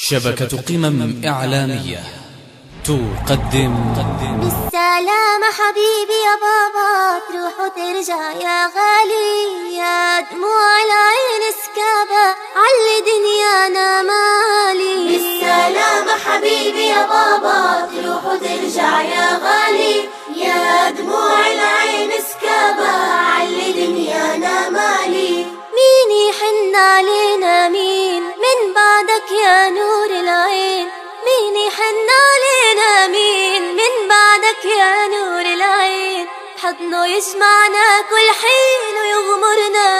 شبكة قمم إعلامية تقدم بالسلامة حبيبي يا بابا تروح وترجع يا غالي يا دموع العين سكابة علي دنيانا مالي بالسلامة حبيبي يا بابا تروح وترجع يا غالي يا دموع العين سكابة علي دنيانا مالي مين يحن علينا مين من بعدك يا نور العين مين يحن علينا مين من بعدك يا نور العين حضنه يجمعنا كل حين ويغمرنا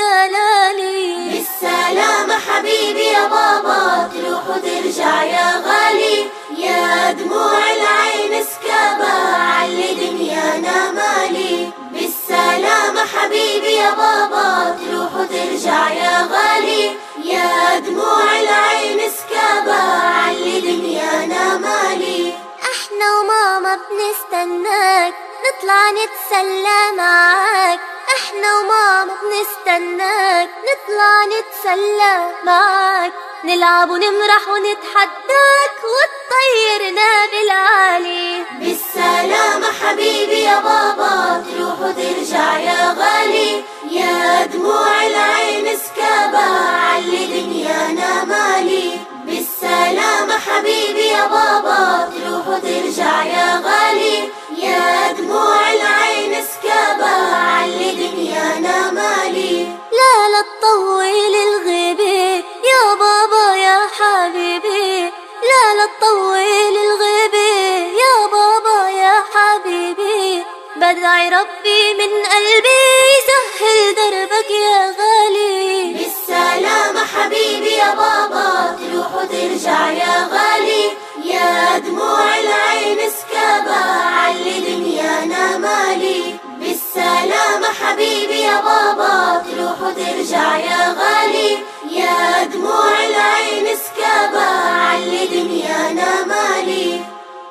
بالدلالي بالسلامة حبيبي يا بابا تروح وترجع يا غالي يا دموع العين سكابة علي دنيانا مالي بالسلامة حبيبي يا بابا تروح وترجع يا غالي يا دموع العين سكابة علي دنيانا مالي احنا وماما بنستناك نطلع نتسلى معاك احنا وماما بنستناك نطلع نتسلى معاك نلعب ونمرح ونتحداك وتطيرنا بالعالي بالسلامة حبيبي يا بابا تروح وترجع يا غالي يا دموع العين سكابة علي دنيانا مالي بالسلامة حبيبي يا بابا تروح وترجع يا غالي يا دموع العين سكابة علي دنيانا مالي لا لا تطول الغيبة يا بابا يا حبيبي لا لا تطول الغيبة يا بابا يا حبيبي بدعي ربي من قلبي يسهل دربك يا غالي بالسلامة حبيبي يا بابا تروح وترجع يا غالي يا دموع العين سكابة علي دنيانا مالي بالسلامة حبيبي يا بابا تروح وترجع يا غالي يا دموع العين سكابة علي دنيانا مالي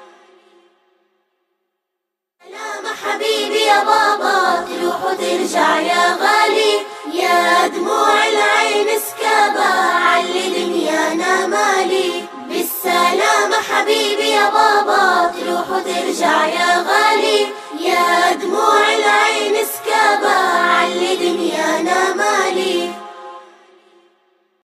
سلامة حبيبي يا بابا تروح وترجع يا غالي يا دموع العين سكابة علي دنيانا مالي بالسلامة حبيبي يا بابا تروح وترجع يا غالي يا دموع العين